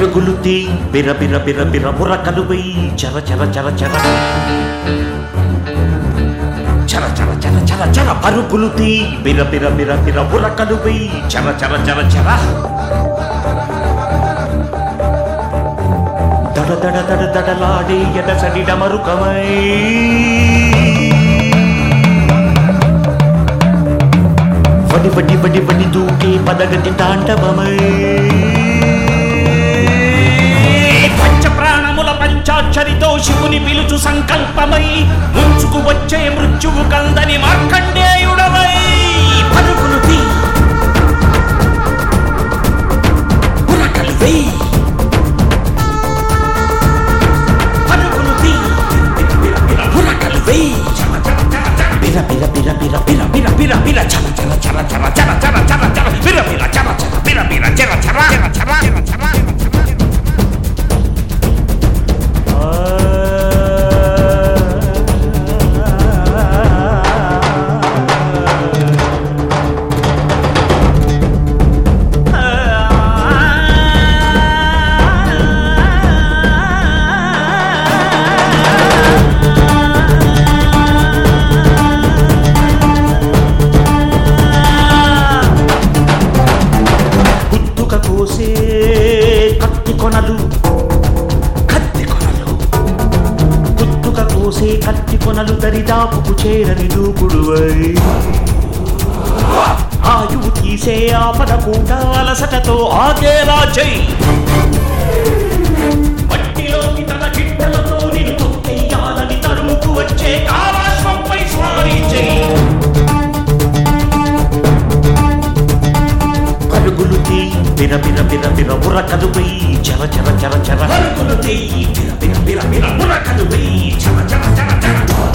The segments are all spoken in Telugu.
పరుగులు తీ బిర బిర బిర బిర బుర్రకలు వెయ్యి చర చర చర చర చర చర చర చర చర పరుగులు తీ బిర బిర బిర బిర బుర్రకలు వెయ్యి చర చర చర చర దడ దడ దడ దడలాడే ఎడసడి డమరుకమై వడి వడి వడి వడి దూకే పదగతి తాండవమై పంచ ప్రాణముల పంచాక్షరితో శివుని పిలుచు సంకల్పమై ముంచుకు వచ్చే మృత్యువు కందని మార్కండేయుడవై పరుగులు తీ ఉరకలు వెయ్యి పరుగులు తీ బిర బిర ఉరకలు వెయ్యి బిర బిర బిర బిర బిర బిర బిర బిర చర చర చర చర చర చర చర చర బిర బిర చర చర బిర బిర చర చర చర చర చర గుత్తుక కోసే కత్తి కొనలు కత్తి కొనలు గుత్తుక కోసే కత్తి కొనలు దరిదాపుకు చేరని దూకుడువై ఆయువు తీసే ఆపద కూడా అలసటతో ఆగేలా చెయ్యి మట్టిలోకి తన చిట్టలతో నిన్ను తొక్కెయ్యాలని తరుముకు వచ్చే కాలాశ్వంపై స్వారీ చెయ్యి పరుగులు తీ బిర బిర బిర బిర ఉరకలు వెయ్యి చర చర చర చర పరుగులు తీ బిర బిర బిర బిర ఉరకలు వెయ్యి చర చర చర చర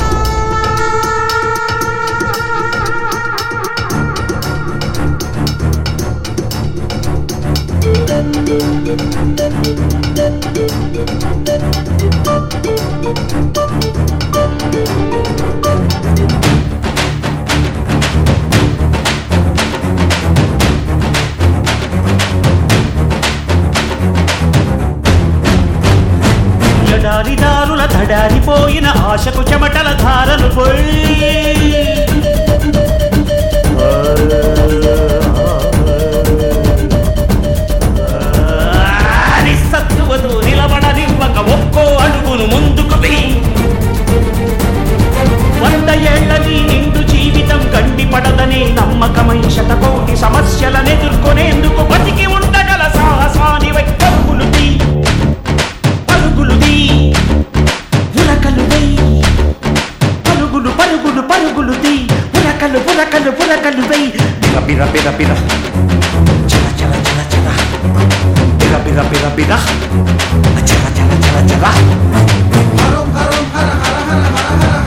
ఎడారిదారుల తడారిపోయిన ఆశకు చెమటల ధారలు పోయి నిస్సత్తువదు నిలబడనివ్వక ఒక్కో అడుగును ముందుకు వెయ్యి వంద ఏళ్లని నిండు జీవితం గండి పడదని నమ్మకమై శతకోటి సమస్యలను ఎదుర్కొనేందుకు బతికి ఉండగల సాహసాని పరుగులు తీ పరుగులు తీ ఉరకలు వెయ్యి పరుగులు పరుగులు పరుగులు తీ ఉరకలు ఉరకలు ఉరకలు వెయ్యి బిర బిర బిర బిర చల చల చల చల బిర బిర బిర బిర చల చల చల చల హరం హరం హర హర హర హర హర